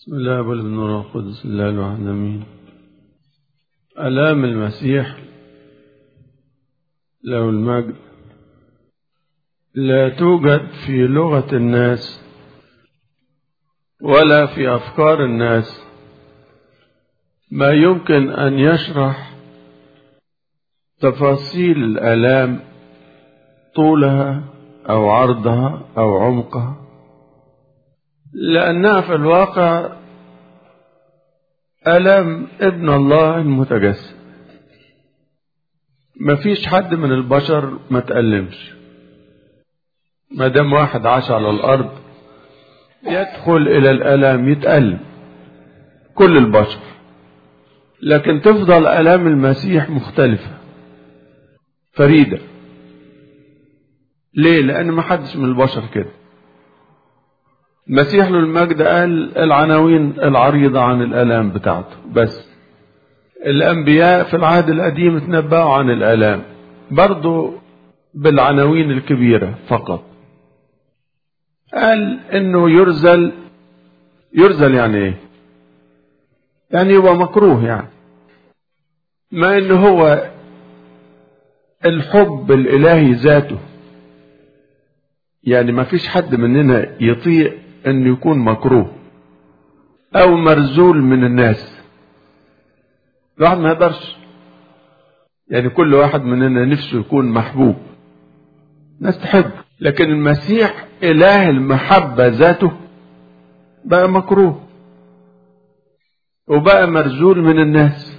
بسم الله والابن والروح القدس الله الواحد امين الام المسيح له المجد لا توجد في لغه الناس ولا في افكار الناس ما يمكن ان يشرح تفاصيل الالام طولها او عرضها او عمقها لأنها في الواقع ألم ابن الله المتجسد مفيش حد من البشر ما تألمش ما دام واحد عاش على الأرض يدخل إلى الألام يتألم كل البشر لكن تفضل ألام المسيح مختلفة فريدة ليه؟ لأن ما حدش من البشر كده المسيح له المجد قال العناوين العريضة عن الآلام بتاعته بس الأنبياء في العهد القديم تنبأوا عن الآلام برضو بالعناوين الكبيرة فقط قال انه يرزل يرزل يعني ايه يعني هو مكروه يعني ما انه هو الحب الالهي ذاته يعني ما فيش حد مننا يطيق انه يكون مكروه او مرزول من الناس الواحد ما يقدرش يعني كل واحد مننا نفسه يكون محبوب ناس تحب لكن المسيح اله المحبة ذاته بقى مكروه وبقى مرزول من الناس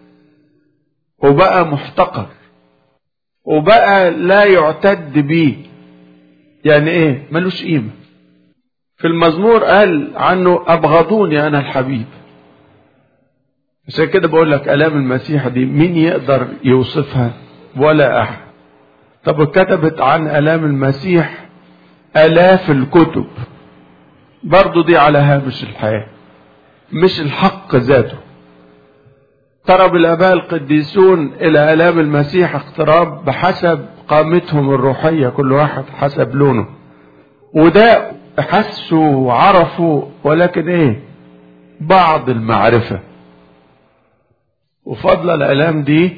وبقى محتقر وبقى لا يعتد بيه يعني ايه ملوش قيمة في المزمور قال عنه ابغضوني انا الحبيب عشان كده بقول لك الام المسيح دي مين يقدر يوصفها ولا احد طب اتكتبت عن الام المسيح الاف الكتب برضو دي على هامش الحياة مش الحق ذاته اقترب الاباء القديسون الى الام المسيح اقتراب بحسب قامتهم الروحية كل واحد حسب لونه وده حسوا وعرفوا ولكن ايه بعض المعرفة وفضل الالام دي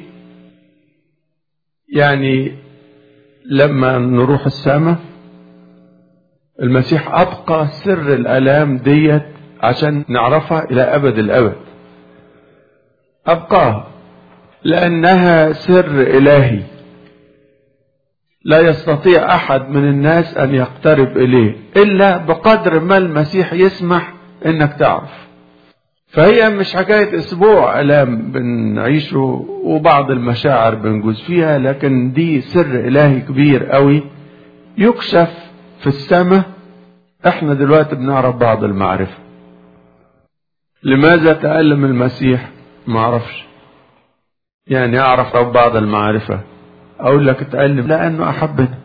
يعني لما نروح السماء المسيح ابقى سر الالام ديت عشان نعرفها الى ابد الابد ابقاها لانها سر الهي لا يستطيع احد من الناس ان يقترب اليه الا بقدر ما المسيح يسمح انك تعرف فهي مش حكاية اسبوع الام بنعيشه وبعض المشاعر بنجوز فيها لكن دي سر الهي كبير قوي يكشف في السماء احنا دلوقتي بنعرف بعض المعرفة لماذا تألم المسيح ما اعرفش يعني اعرف بعض المعرفة اقول لك تألم لانه احبنا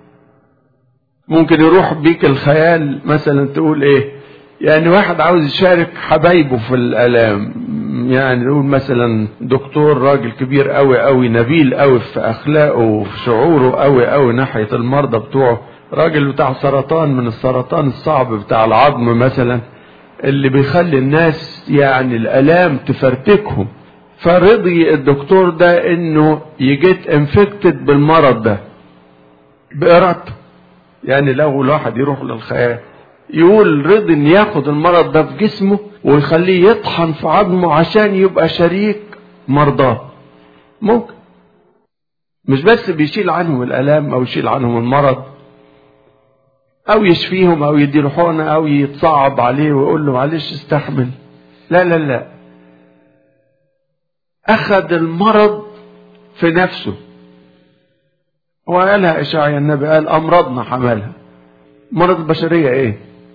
ممكن يروح بيك الخيال مثلا تقول ايه يعني واحد عاوز يشارك حبايبه في الالام يعني نقول مثلا دكتور راجل كبير قوي قوي نبيل قوي في اخلاقه وفي شعوره قوي قوي ناحيه المرضى بتوعه راجل بتاع سرطان من السرطان الصعب بتاع العظم مثلا اللي بيخلي الناس يعني الالام تفرتكهم فرضي الدكتور ده انه يجيت انفكتد بالمرض ده بارادته يعني لو الواحد يروح للخيال يقول رضي ان ياخد المرض ده في جسمه ويخليه يطحن في عظمه عشان يبقى شريك مرضاه ممكن مش بس بيشيل عنهم الالام او يشيل عنهم المرض او يشفيهم او يديله حقنه او يتصعب عليه ويقول له معلش استحمل لا لا لا اخذ المرض في نفسه وقالها اشعيا النبي قال امراضنا حملها مرض البشريه ايه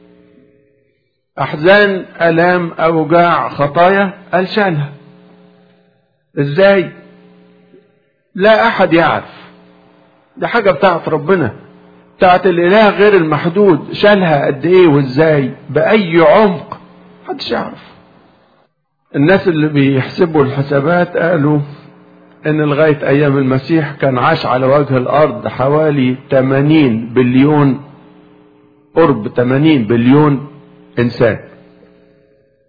احزان الام اوجاع خطايا قال شالها ازاي لا احد يعرف دي حاجه بتاعت ربنا بتاعت الاله غير المحدود شالها قد ايه وازاي باي عمق محدش يعرف الناس اللي بيحسبوا الحسابات قالوا ان لغايه ايام المسيح كان عاش على وجه الارض حوالي 80 بليون قرب 80 بليون انسان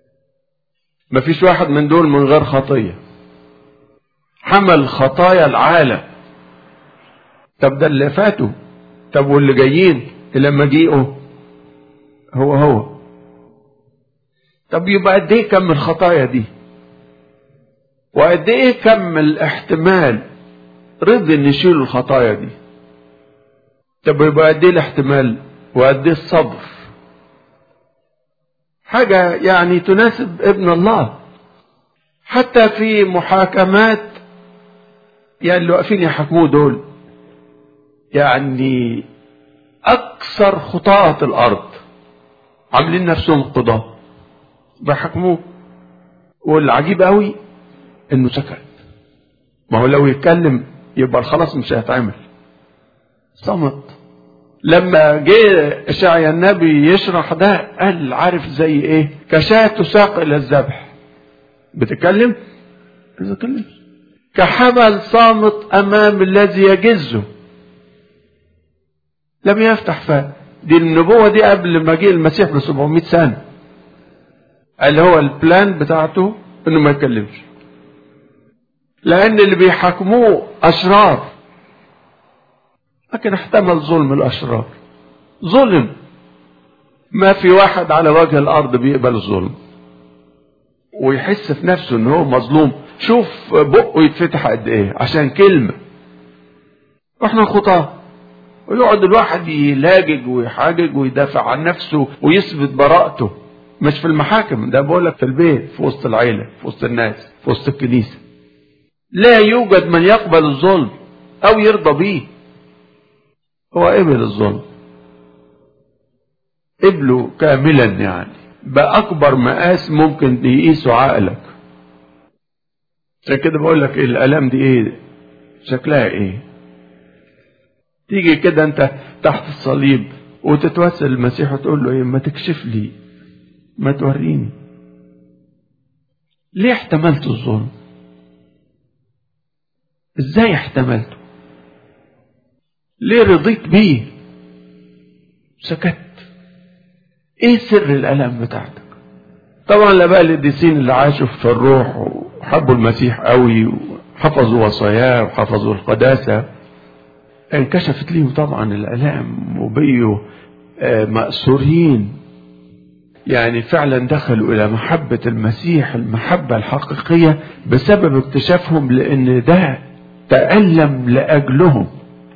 مفيش واحد من دول من غير خطية حمل خطايا العالم طب ده اللي فاتوا طب واللي جايين إلى مجيئه هو هو طب يبقى قد ايه كم الخطايا دي وقد ايه كم الاحتمال رضي ان يشيل الخطايا دي طب يبقى قد ايه الاحتمال وقد ايه الصبر حاجة يعني تناسب ابن الله حتى في محاكمات يعني اللي واقفين يحكموه دول يعني أكثر خطاة الأرض عاملين نفسهم قضاة بيحكموه والعجيب قوي إنه سكت ما هو لو يتكلم يبقى خلاص مش هيتعمل صمت لما جه اشعيا النبي يشرح ده قال عارف زي ايه كشاة تساق الى الذبح بتتكلم ما بتتكلمش كحمل صامت امام الذي يجزه لم يفتح فاه دي النبوة دي قبل ما جه المسيح ب 700 سنة اللي هو البلان بتاعته انه ما يتكلمش لان اللي بيحاكموه اشرار لكن احتمل ظلم الاشرار ظلم ما في واحد على وجه الارض بيقبل الظلم ويحس في نفسه ان هو مظلوم شوف بقه يتفتح قد ايه عشان كلمه واحنا خطاه ويقعد الواحد يلاجج ويحاجج ويدافع عن نفسه ويثبت براءته مش في المحاكم ده بقول لك في البيت في وسط العيله في وسط الناس في وسط الكنيسه لا يوجد من يقبل الظلم او يرضى بيه هو قبل الظلم قبله كاملا يعني بأكبر مقاس ممكن تقيسه عقلك عشان كده بقول لك ايه الالام دي ايه شكلها ايه تيجي كده انت تحت الصليب وتتوسل المسيح وتقول له ايه ما تكشف لي ما توريني ليه احتملت الظلم ازاي احتملته ليه رضيت بيه سكت ايه سر الالم بتاعتك طبعا الاباء القديسين اللي عاشوا في الروح وحبوا المسيح قوي وحفظوا وصاياه وحفظوا القداسه انكشفت ليهم طبعا الالام وبقيوا مأسورين يعني فعلا دخلوا الى محبه المسيح المحبه الحقيقيه بسبب اكتشافهم لان ده تألم لاجلهم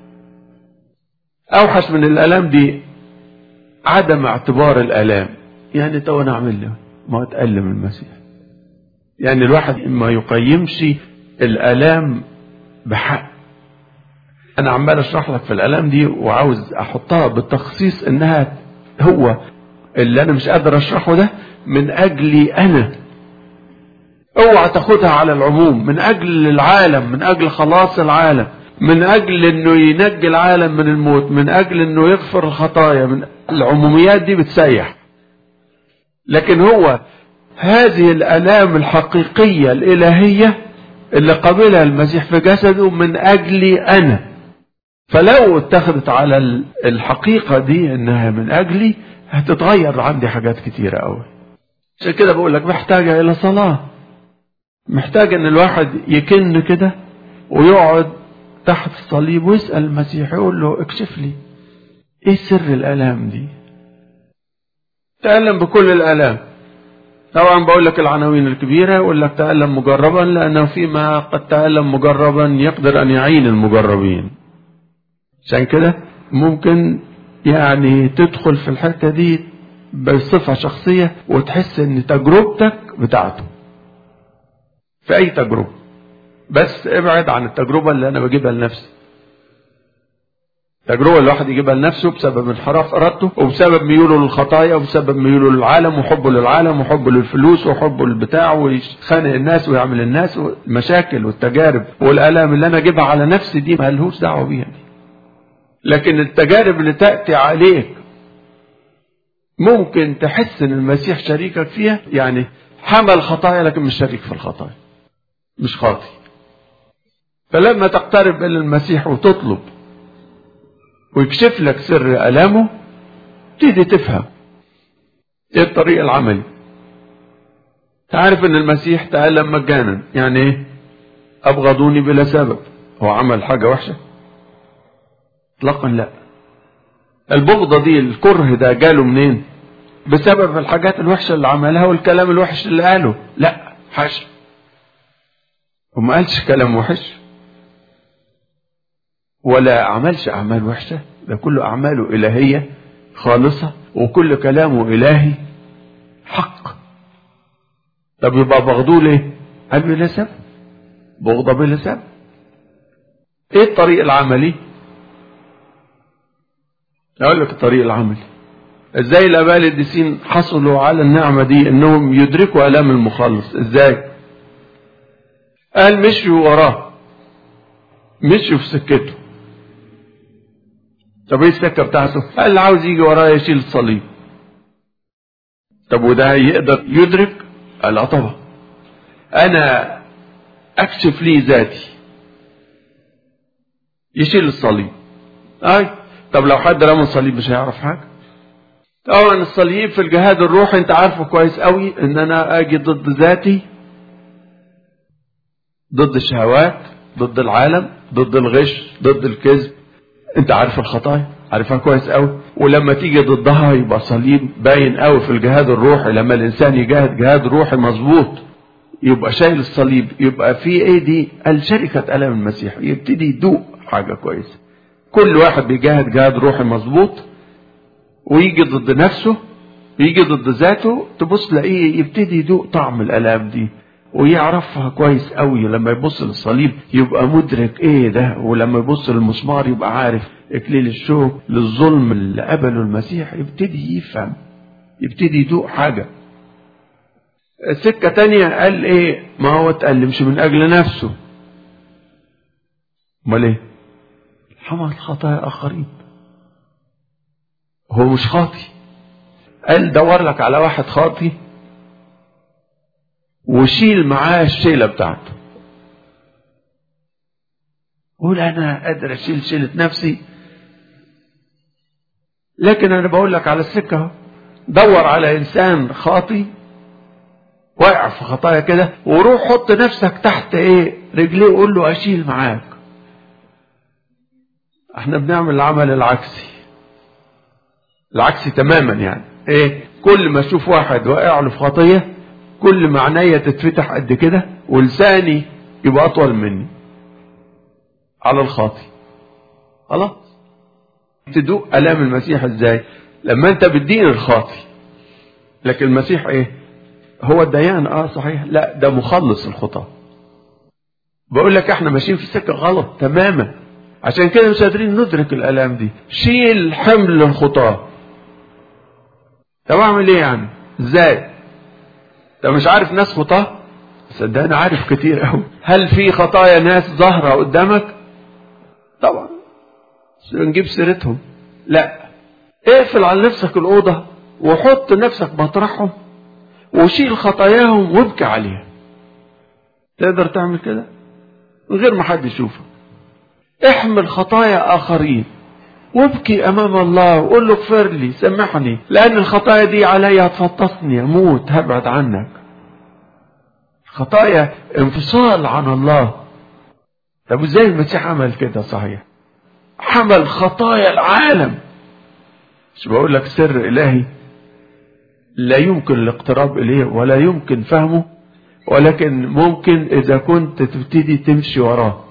اوحش من الالام دي عدم اعتبار الالام يعني تو انا اعمل له ما اتالم المسيح يعني الواحد ما يقيمش الالام بحق انا عمال اشرح لك في الالام دي وعاوز احطها بالتخصيص انها هو اللي انا مش قادر اشرحه ده من اجلي انا اوعى تاخدها على العموم من اجل العالم من اجل خلاص العالم من اجل انه ينجي العالم من الموت من اجل انه يغفر الخطايا من العموميات دي بتسيح لكن هو هذه الالام الحقيقيه الالهيه اللي قبلها المسيح في جسده من اجلي انا فلو اتخذت على الحقيقه دي انها من اجلي هتتغير عندي حاجات كتيره قوي عشان كده بقول لك محتاجه الى صلاه محتاج ان الواحد يكن كده ويقعد تحت الصليب ويسأل المسيح يقول له اكشف لي ايه سر الالام دي تألم بكل الالام طبعا بقول لك العناوين الكبيرة يقول لك تألم مجربا لأنه فيما قد تألم مجربا يقدر أن يعين المجربين عشان كده ممكن يعني تدخل في الحتة دي بصفة شخصية وتحس ان تجربتك بتاعته في اي تجربة بس ابعد عن التجربة اللي انا بجيبها لنفسي تجربة الواحد يجيبها لنفسه بسبب انحراف ارادته وبسبب ميوله للخطايا وبسبب ميوله للعالم وحبه للعالم وحبه للفلوس وحبه للبتاع ويخانق الناس ويعمل الناس والمشاكل والتجارب والالام اللي انا اجيبها على نفسي دي مالهوش دعوة بيها دي. لكن التجارب اللي تأتي عليك ممكن تحس ان المسيح شريكك فيها يعني حمل خطايا لكن مش شريك في الخطايا مش خاطي فلما تقترب الى المسيح وتطلب ويكشف لك سر الامه تبتدي تفهم ايه الطريق العملي تعرف ان المسيح تألم مجانا يعني ايه ابغضوني بلا سبب هو عمل حاجة وحشة اطلاقا لا البغضة دي الكره ده جاله منين بسبب الحاجات الوحشة اللي عملها والكلام الوحش اللي قاله لا حاشا وما قالش كلام وحش ولا عملش أعمال وحشة ده كله أعماله إلهية خالصة وكل كلامه إلهي حق طب يبقى بغضوه ليه؟ قال بلا سبب بغضة بلا سبب ايه الطريق العملي؟ اقول لك الطريق العملي ازاي الاباء القديسين حصلوا على النعمة دي انهم يدركوا الام المخلص ازاي؟ قال مشوا وراه مشوا في سكته طب ايه السكة بتاعته؟ قال اللي عاوز يجي وراه يشيل الصليب طب وده يقدر يدرك؟ قال اه طبعا انا اكشف لي ذاتي يشيل الصليب اي طب لو حد رمى الصليب مش هيعرف حاجه طبعا الصليب في الجهاد الروحي انت عارفه كويس قوي ان انا اجي ضد ذاتي ضد الشهوات ضد العالم ضد الغش ضد الكذب انت عارف الخطايا عارفها كويس قوي ولما تيجي ضدها يبقى صليب باين قوي في الجهاد الروحي لما الانسان يجاهد جهاد روحي مظبوط يبقى شايل الصليب يبقى في ايه دي الشركة ألم المسيح يبتدي يدوق حاجة كويسة كل واحد بيجاهد جهاد روحي مظبوط ويجي ضد نفسه يجي ضد ذاته تبص تلاقيه يبتدي يدوق طعم الآلام دي ويعرفها كويس قوي لما يبص للصليب يبقى مدرك ايه ده ولما يبص للمسمار يبقى عارف اكليل الشوك للظلم اللي قبله المسيح يبتدي يفهم يبتدي يدوق حاجة سكة تانية قال ايه ما هو اتألمش من اجل نفسه امال ايه حمل خطايا اخرين هو مش خاطي قال دور لك على واحد خاطي وشيل معاه الشيلة بتاعته قول انا قادر اشيل شيلة نفسي لكن انا بقول لك على السكة دور على انسان خاطي واقع في خطايا كده وروح حط نفسك تحت ايه رجليه وقول له اشيل معاك احنا بنعمل العمل العكسي العكسي تماما يعني ايه كل ما اشوف واحد واقع له في خطيه كل ما عينيا تتفتح قد كده ولساني يبقى اطول مني على الخاطي خلاص تدوق الام المسيح ازاي لما انت بتدين الخاطي لكن المسيح ايه هو الديان اه صحيح لا ده مخلص الخطاه بقول لك احنا ماشيين في سكه غلط تماما عشان كده مش قادرين ندرك الالام دي شيل حمل الخطاه طب اعمل ايه يعني ازاي انت مش عارف ناس خطاه صدقني عارف كتير قوي هل في خطايا ناس ظاهره قدامك طبعا نجيب سيرتهم لا اقفل على نفسك الاوضه وحط نفسك مطرحهم وشيل خطاياهم وابكي عليها تقدر تعمل كده من غير ما حد يشوفك احمل خطايا اخرين وابكي امام الله وقول له اغفر لي سامحني لان الخطايا دي عليا هتفطسني اموت هبعد عنك خطايا انفصال عن الله طب ازاي المسيح عمل كده صحيح حمل خطايا العالم مش بقول لك سر الهي لا يمكن الاقتراب اليه ولا يمكن فهمه ولكن ممكن اذا كنت تبتدي تمشي وراه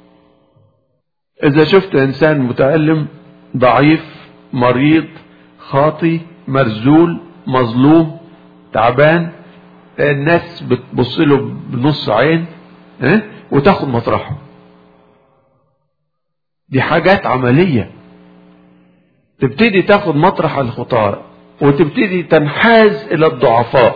اذا شفت انسان متألم ضعيف مريض خاطي مرزول مظلوم تعبان الناس بتبص له بنص عين اه؟ وتاخد مطرحه دي حاجات عملية تبتدي تاخد مطرح الخطاة وتبتدي تنحاز الى الضعفاء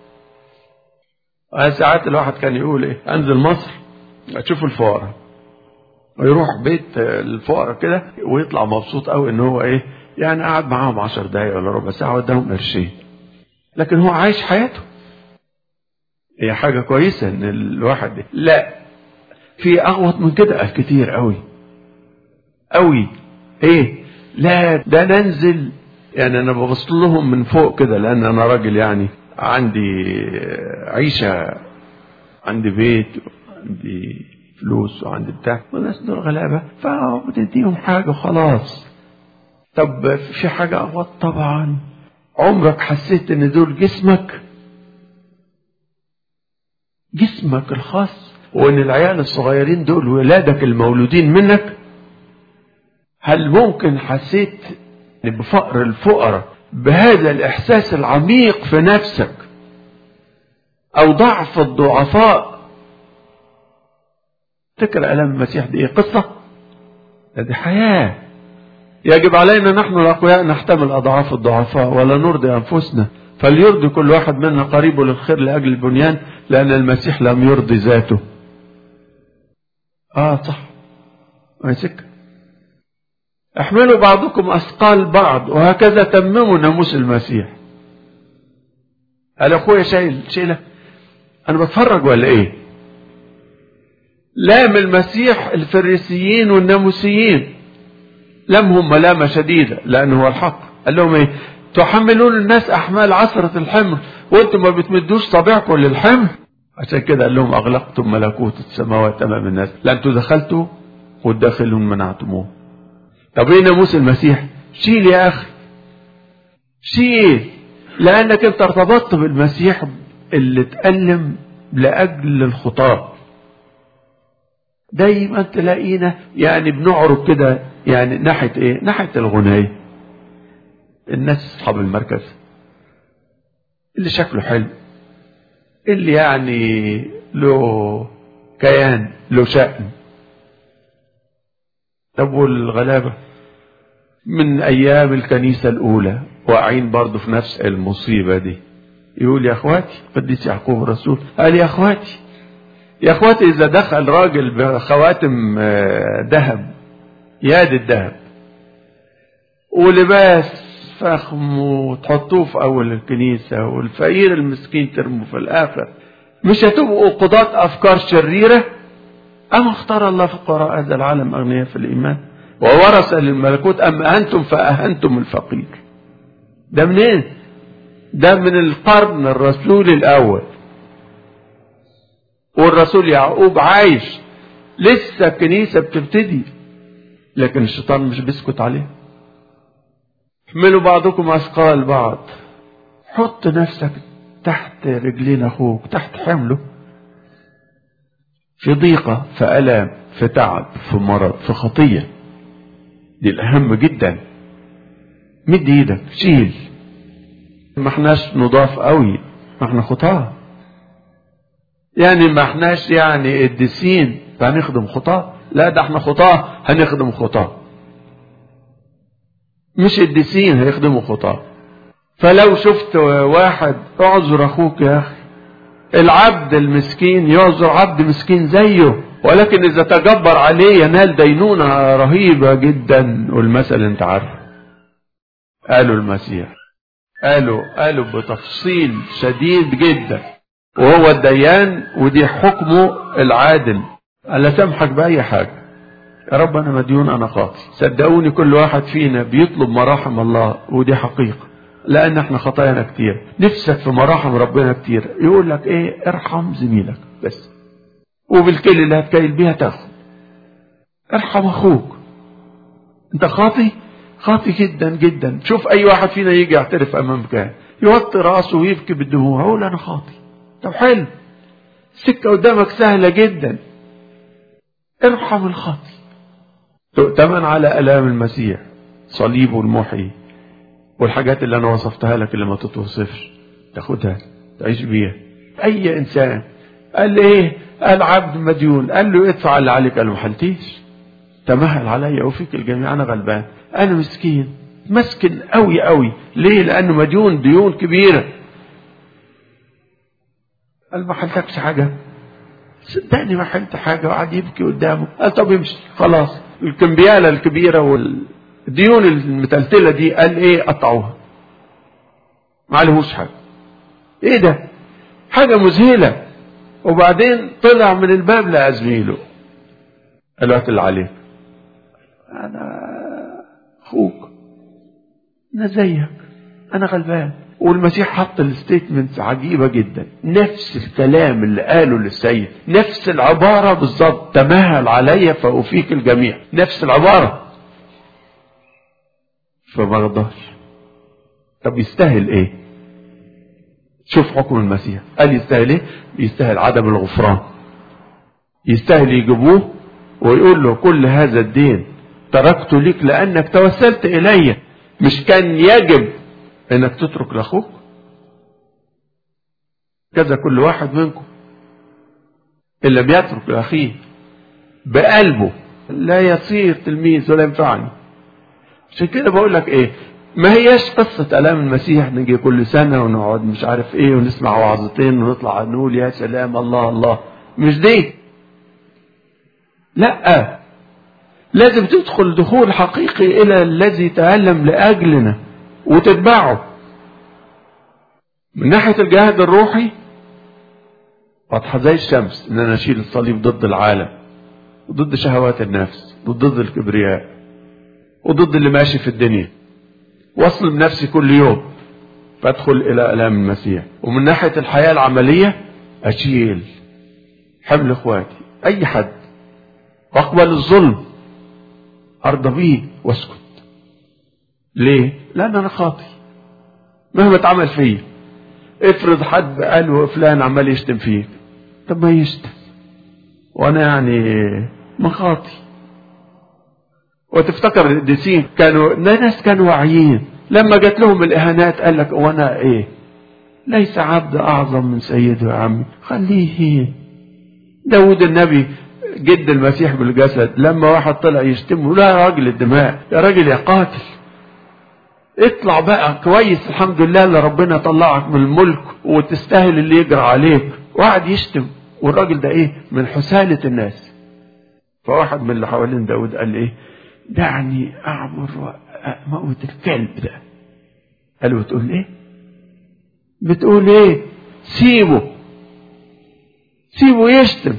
ساعات الواحد كان يقول ايه انزل مصر اشوف الفقراء ويروح بيت الفقراء كده ويطلع مبسوط قوي ان هو ايه يعني قعد معاهم عشر دقايق ولا ربع ساعه واداهم قرشين لكن هو عايش حياته هي حاجه كويسه ان الواحد دي. لا في اغوط من كده كتير قوي قوي ايه لا ده ننزل يعني انا ببص لهم من فوق كده لان انا راجل يعني عندي عيشة عندي بيت عندي فلوس وعندي بتاع والناس دول غلابة فبتديهم حاجة وخلاص طب في حاجة أغوط طبعا عمرك حسيت ان دول جسمك جسمك الخاص وان العيال الصغيرين دول ولادك المولودين منك هل ممكن حسيت بفقر الفقراء بهذا الاحساس العميق في نفسك او ضعف الضعفاء تكر الام المسيح دي ايه قصه دي حياه يجب علينا نحن الاقوياء نحتمل اضعاف الضعفاء ولا نرضي انفسنا فليرضي كل واحد منا قريبه للخير لاجل البنيان لان المسيح لم يرضي ذاته اه صح ما سكه احملوا بعضكم اثقال بعض وهكذا تمموا ناموس المسيح قال اخويا شايل شيله انا بتفرج ولا ايه لام المسيح الفريسيين والناموسيين لمهم ملامة شديدة لأنه هو الحق قال لهم ايه تحملون الناس أحمال عثرة الحمر وانتم ما بتمدوش صابعكم للحمر عشان كده قال لهم أغلقتم ملكوت السماوات أمام الناس لأنتم دخلتوا والداخلون منعتموه طب ايه ناموس المسيح شيل يا أخي شيل لأنك انت ارتبطت بالمسيح اللي اتألم لأجل الخطاه دايما تلاقينا يعني بنعرض كده يعني ناحية ايه ناحية الغناية الناس اصحاب المركز اللي شكله حلو اللي يعني له كيان له شأن طب والغلابة من ايام الكنيسة الاولى واقعين برضه في نفس المصيبة دي يقول يا اخواتي قديس يعقوب الرسول قال يا اخواتي يا اخواتي اذا دخل راجل بخواتم ذهب ياد الذهب ولباس فخم وتحطوه في اول الكنيسة والفقير المسكين ترموه في الاخر مش هتبقوا قضاة افكار شريرة اما اختار الله فقراء هذا العالم اغنياء في الايمان وورث للملكوت اما انتم فاهنتم الفقير ده منين ده من القرن الرسول الاول والرسول يعقوب عايش لسه الكنيسة بتبتدي لكن الشيطان مش بيسكت عليه احملوا بعضكم أثقال بعض حط نفسك تحت رجلين أخوك تحت حمله في ضيقة في ألام في تعب في مرض في خطية دي الأهم جدا مد ايدك شيل ما احناش نضاف قوي ما احنا خطاه يعني ما احناش يعني قديسين فهنخدم خطاه لا ده احنا خطاه هنخدم خطاه مش قديسين هيخدموا خطاه فلو شفت واحد اعذر اخوك يا اخي العبد المسكين يعذر عبد مسكين زيه ولكن اذا تجبر عليه ينال دينونة رهيبة جدا والمثل انت عارفه قالوا المسيح قالوا قالوا بتفصيل شديد جدا وهو الديان ودي حكمه العادل ألا سامحك بأي حاجة يا رب أنا مديون أنا خاطي صدقوني كل واحد فينا بيطلب مراحم الله ودي حقيقة لأن احنا خطايانا كتير نفسك في مراحم ربنا كتير يقول لك ايه ارحم زميلك بس وبالكل اللي هتكيل بيها تاخد ارحم اخوك انت خاطي خاطي جدا جدا شوف اي واحد فينا يجي يعترف امام كان يوطي راسه ويبكي بالدموع يقول انا خاطي طب حلو السكة قدامك سهلة جدا ارحم الخاطي تؤتمن على ألام المسيح صليبه المحيي والحاجات اللي أنا وصفتها لك اللي ما تتوصفش تاخدها تعيش بيها أي إنسان قال لي إيه قال عبد مديون قال له ادفع اللي عليك قال له ما حلتيش تمهل عليا وفيك الجميع أنا غلبان أنا مسكين مسكن قوي قوي ليه لأنه مديون ديون كبيرة قال ما حلتكش حاجة صدقني ما حلت حاجة وقعد يبكي قدامه قال طب امشي خلاص الكمبيالة الكبيرة والديون المتلتلة دي قال ايه قطعوها ما عليهوش حاجة ايه ده حاجة مذهلة وبعدين طلع من الباب لقى زميله قال له اللي عليك انا اخوك انا زيك انا غلبان والمسيح حط الستيتمنتس عجيبة جدا نفس الكلام اللي قاله للسيد نفس العبارة بالظبط تمهل علي فأوفيك الجميع نفس العبارة فما رضاش طب يستاهل ايه شوف حكم المسيح قال يستاهل ايه يستاهل عدم الغفران يستاهل يجيبوه ويقول له كل هذا الدين تركته ليك لانك توسلت الي مش كان يجب انك تترك لاخوك كذا كل واحد منكم ان لم يترك لاخيه بقلبه لا يصير تلميذ ولا ينفعني عشان كده بقول لك ايه ما هياش قصة ألام المسيح نجي كل سنة ونقعد مش عارف ايه ونسمع وعظتين ونطلع نقول يا سلام الله الله مش دي لا لازم تدخل دخول حقيقي إلى الذي تألم لأجلنا وتتبعه من ناحية الجهاد الروحي واضحة زي الشمس إن أنا أشيل الصليب ضد العالم وضد شهوات النفس وضد الكبرياء وضد اللي ماشي في الدنيا واصل بنفسي كل يوم فادخل الى الام المسيح ومن ناحيه الحياه العمليه اشيل حمل اخواتي اي حد واقبل الظلم ارضى بيه واسكت ليه لان انا خاطي مهما اتعمل فيا افرض حد قال فلان عمال يشتم فيك طب ما يشتم وانا يعني ما خاطي وتفتكر القديسين كانوا ناس كانوا واعيين لما جات لهم الاهانات قال لك وانا ايه ليس عبد اعظم من سيده يا عمي خليه داود النبي جد المسيح بالجسد لما واحد طلع يشتمه لا يا راجل الدماء يا راجل يا قاتل اطلع بقى كويس الحمد لله اللي ربنا طلعك من الملك وتستاهل اللي يجرى عليك وقعد يشتم والراجل ده ايه من حسالة الناس فواحد من اللي حوالين داود قال ايه دعني اعبر واموت الكلب ده قال له بتقول ايه بتقول ايه سيبه سيبه يشتم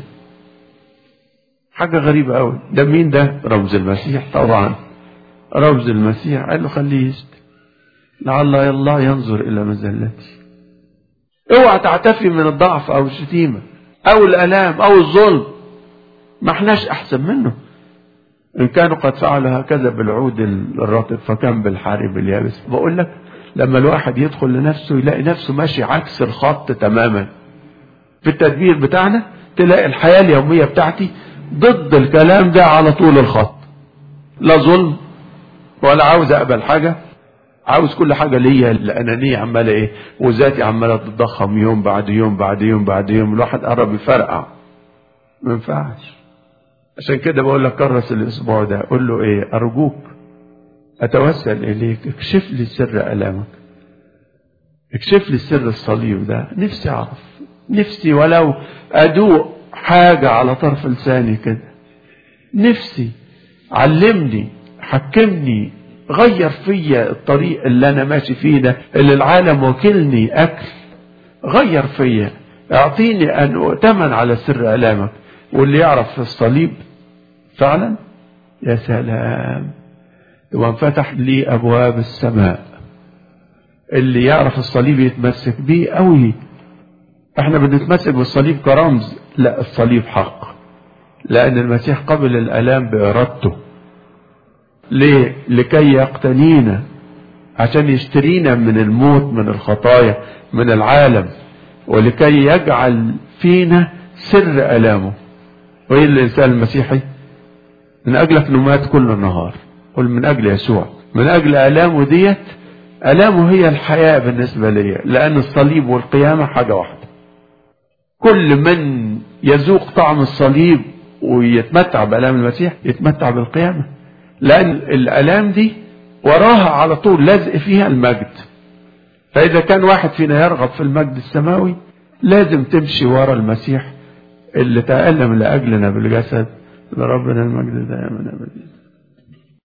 حاجة غريبة قوي ده مين ده رمز المسيح طبعا رمز المسيح قال له خليه يشتم لعل الله ينظر إلى مزلتي اوعى تعتفي من الضعف أو الشتيمة أو الآلام أو الظلم ما احناش أحسن منه إن كانوا قد فعلوا هكذا بالعود الرطب فكان بالحارب اليابس بقول لك لما الواحد يدخل لنفسه يلاقي نفسه ماشي عكس الخط تماما في التدبير بتاعنا تلاقي الحياة اليومية بتاعتي ضد الكلام ده على طول الخط لا ظلم ولا عاوز اقبل حاجة عاوز كل حاجة ليا الأنانية عمالة إيه وذاتي عمالة تتضخم يوم بعد يوم بعد يوم بعد يوم الواحد قرب يفرقع ما ينفعش عشان كده بقول لك كرس الأسبوع ده قول له إيه أرجوك أتوسل إليك اكشف لي سر ألامك اكشف لي سر الصليب ده نفسي أعرف نفسي ولو أدوق حاجة على طرف لساني كده نفسي علمني حكمني غير فيا الطريق اللي انا ماشي فيه ده اللي العالم وكلني اكل غير فيا اعطيني ان اؤتمن على سر الامك واللي يعرف في الصليب فعلا يا سلام وانفتح لي ابواب السماء اللي يعرف الصليب يتمسك بيه قوي احنا بنتمسك بالصليب كرمز لا الصليب حق لان المسيح قبل الالام بارادته ليه لكي يقتنينا عشان يشترينا من الموت من الخطايا من العالم ولكي يجعل فينا سر الامه وايه الانسان المسيحي من اجلك نمات كل النهار قل من اجل يسوع من اجل الامه ديت الامه هي الحياه بالنسبه لي لان الصليب والقيامه حاجه واحده كل من يذوق طعم الصليب ويتمتع بألام المسيح يتمتع بالقيامة لأن الألام دي وراها على طول لازق فيها المجد فإذا كان واحد فينا يرغب في المجد السماوي لازم تمشي ورا المسيح اللي تألم لأجلنا بالجسد لربنا المجد دائما أبدا